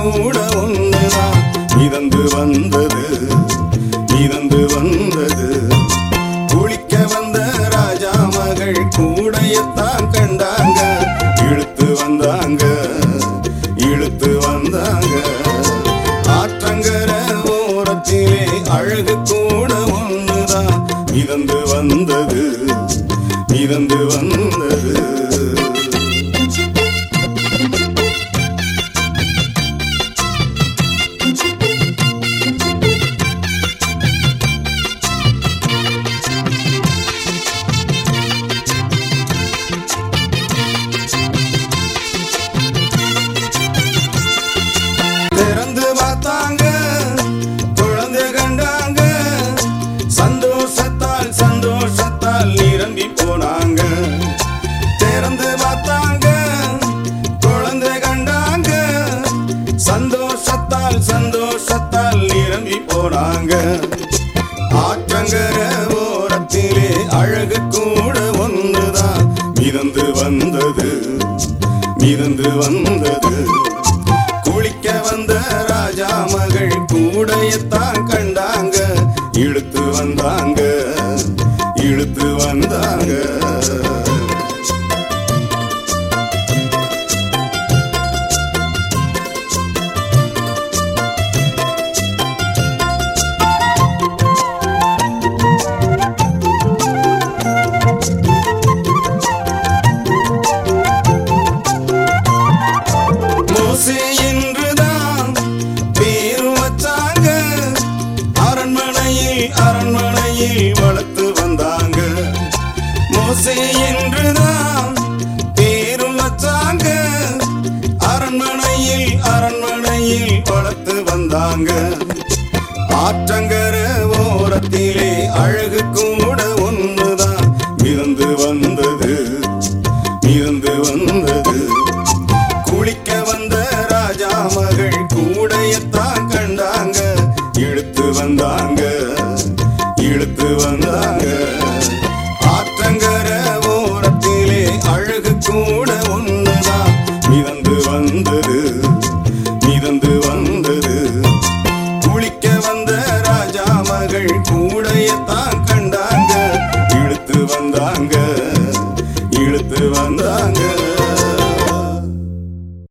கூட ஒண்ணுதான் மிதந்து வந்தது மிதந்து வந்தது குளிக்க வந்த ராஜா மகள் கூடையத்தான் கண்டாங்க இழுத்து வந்தாங்க இழுத்து வந்தாங்க ஆற்றங்கர ஓரத்திலே அழகு கூட ஒண்ணுதான் மிதந்து வந்தது மிதந்து வந்தது திறந்து பார்த்தாங்க குழந்தை கண்டாங்க சந்தோஷத்தால் சந்தோஷத்தால் நிரம்பி போனாங்க திறந்து பார்த்தாங்க குழந்தை கண்டாங்க சந்தோஷத்தால் சந்தோஷத்தால் நிரம்பி போனாங்க ஆற்றங்கர ஓரத்திலே அழகு கூட ஒன்றுதான் மிதந்து வந்தது மிதந்து வந்தது குளிக்க வந்த ராஜா மகள் கூடையத்தான் கண்டாங்க இழுத்து வந்தாங்க இழுத்து வந்தாங்க மோசே என்றுதான் பேரு வச்சாங்க அரண்மனையில் அரண்மனையில் வளர்த்து வந்தாங்க மோசே என்றுதான் பேரு வச்சாங்க அரண்மனையில் அரண்மனையில் வளர்த்து வந்தாங்க ஆற்றங்க